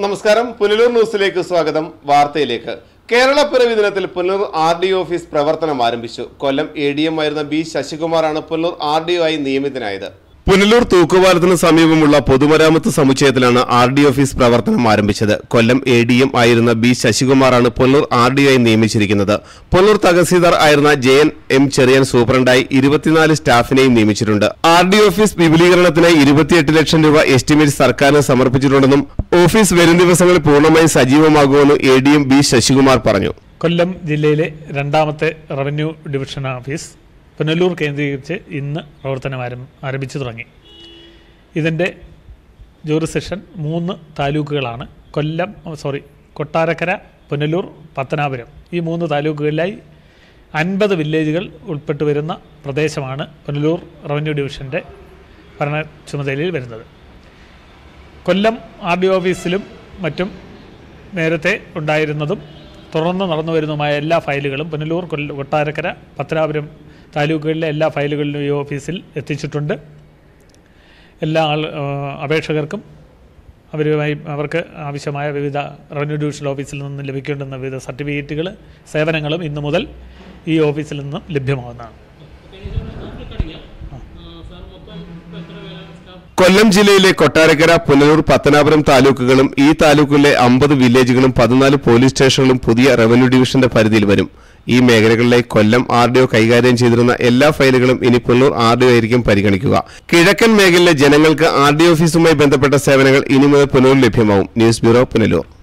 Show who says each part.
Speaker 1: നമസ്കാരം പുനലൂർ ന്യൂസിലേക്ക് സ്വാഗതം വാർത്തയിലേക്ക് കേരള പിറവി ദിനത്തിൽ പുനലൂർ ആർ ഡി ഓഫീസ് പ്രവർത്തനം ആരംഭിച്ചു കൊല്ലം എ ഡി എം ആയിരുന്ന ബി ശശികുമാറാണ് പുനലൂർ ആർ ഡി ഒ ആയി നിയമിതനായത് പുനലൂർ തൂക്കുപാലത്തിന് സമീപമുള്ള പൊതുമരാമത്ത് സമുച്ചയത്തിലാണ് ആർ ഡി ഓഫീസ് പ്രവർത്തനം ആരംഭിച്ചത് കൊല്ലം എ ഡി എം ആയിരുന്ന ബി ശശികുമാറാണ് പുനലൂർ ആർ ഡി ഒ ആയി നിയമിച്ചിരിക്കുന്നത് പുനലൂർ തഹസീൽദാർ ആയിരുന്ന ജയൻ എം ചെറിയൻ സൂപ്രണ്ടായി ഇരുപത്തിനാല് സ്റ്റാഫിനെയും നിയമിച്ചിട്ടുണ്ട് ആർ ഡി ഓഫീസ് വിപുലീകരണത്തിന് ഇരുപത്തിയെട്ട് ലക്ഷം രൂപ എസ്റ്റിമേറ്റ് സർക്കാരിന് സമർപ്പിച്ചിട്ടുണ്ടെന്നും ഓഫീസ് വരും ദിവസങ്ങളിൽ പൂർണ്ണമായി സജീവമാകുമെന്ന് A D M B Sasikumar പറഞ്ഞു
Speaker 2: കൊല്ലം ജില്ലയിലെ രണ്ടാമത്തെ റവന്യൂ ഡിവിഷൻ ഓഫീസ് പുനലൂർ കേന്ദ്രീകരിച്ച് ഇന്ന് പ്രവർത്തനം ആരം ആരംഭിച്ചു തുടങ്ങി ഇതിൻ്റെ ജൂറിസെഷൻ മൂന്ന് താലൂക്കുകളാണ് കൊല്ലം സോറി കൊട്ടാരക്കര പുനലൂർ പത്തനാപുരം ഈ മൂന്ന് താലൂക്കുകളിലായി അൻപത് വില്ലേജുകൾ ഉൾപ്പെട്ട് വരുന്ന പ്രദേശമാണ് പുനലൂർ റവന്യൂ ഡിവിഷൻ്റെ ഭരണ ചുമതലയിൽ വരുന്നത് കൊല്ലം ആർ ഡി ഓഫീസിലും മറ്റും നേരത്തെ ഉണ്ടായിരുന്നതും തുടർന്ന് നടന്നു വരുന്നതുമായ എല്ലാ ഫയലുകളും പുനലൂർ കൊല്ല കൊട്ടാരക്കര പത്തനാപുരം താലൂക്കുകളിലെ എല്ലാ ഫയലുകളിലും ഈ ഓഫീസിൽ എത്തിച്ചിട്ടുണ്ട് എല്ലാ ആൾ ആ, അപേക്ഷകർക്കും അവരുമായി അവർക്ക് ആവശ്യമായ വിവിധ റവന്യൂ ഡിവിഷൻ ഓഫീസിൽ നിന്ന് ലഭിക്കേണ്ടുന്ന വിവിധ സർട്ടിഫിക്കറ്റുകൾ സേവനങ്ങളും ഇന്നു മുതൽ ഈ ഓഫീസിൽ നിന്നും ലഭ്യമാകുന്നതാണ്
Speaker 1: കൊല്ലം ജില്ലയിലെ കൊട്ടാരക്കര പുനലൂർ പത്തനാപുരം താലൂക്കുകളും ഈ താലൂക്കിലെ അമ്പത് വില്ലേജുകളും പതിനാല് പോലീസ് സ്റ്റേഷനുകളും പുതിയ റവന്യൂ ഡിവിഷന്റെ പരിധിയിൽ വരും ഈ മേഖലകളിലെ കൊല്ലം ആർ ഡി ഒ കൈകാര്യം ചെയ്തിരുന്ന എല്ലാ ഫയലുകളും ഇനി പുനലൂർ ആർ ഡി ഒ ആയിരിക്കും പരിഗണിക്കുക കിഴക്കൻ മേഖലയിലെ ജനങ്ങൾക്ക് ആർ ഡി ഓഫീസുമായി ബന്ധപ്പെട്ട സേവനങ്ങൾ ഇനി മുതൽ പുനലൂർ ലഭ്യമാവും ന്യൂസ് ബ്യൂറോ പുനലൂർ